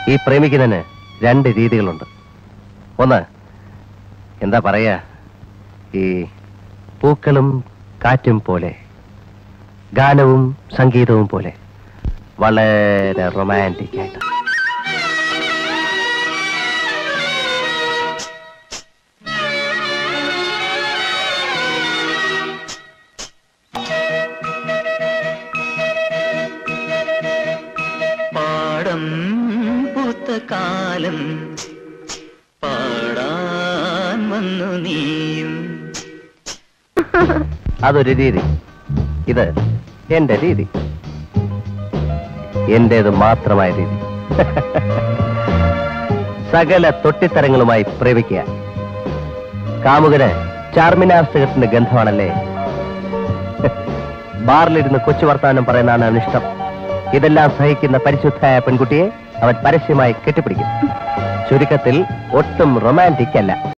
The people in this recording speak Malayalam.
ഈ പ്രേമിക്കുന്നതിന് രണ്ട് രീതികളുണ്ട് ഒന്ന് എന്താ പറയാ ഈ പൂക്കളും കാറ്റും പോലെ ഗാനവും സംഗീതവും പോലെ വളരെ റൊമാൻറ്റിക് ആയിട്ട് പാടം പൂത്ത കാലം പാടാൻ വന്നു നീയും അതൊരു രീതി ഇത് എന്റെ രീതി എന്റേത് മാത്രമായ രീതി സകല തൊട്ടിത്തരങ്ങളുമായി പ്രേമിക്കുക കാമുകന് ചാർമിനാർ സിഗരറ്റിന്റെ ഗന്ധമാണല്ലേ ബാറിലിരുന്ന് കൊച്ചു വർത്താനം പറയുന്നതാണ് അനിഷ്ടം ഇതെല്ലാം സഹിക്കുന്ന പരിശുദ്ധയായ പെൺകുട്ടിയെ അവൻ പരസ്യമായി കെട്ടിപ്പിടിക്കും ചുരുക്കത്തിൽ ഒട്ടും റൊമാൻറ്റിക് അല്ല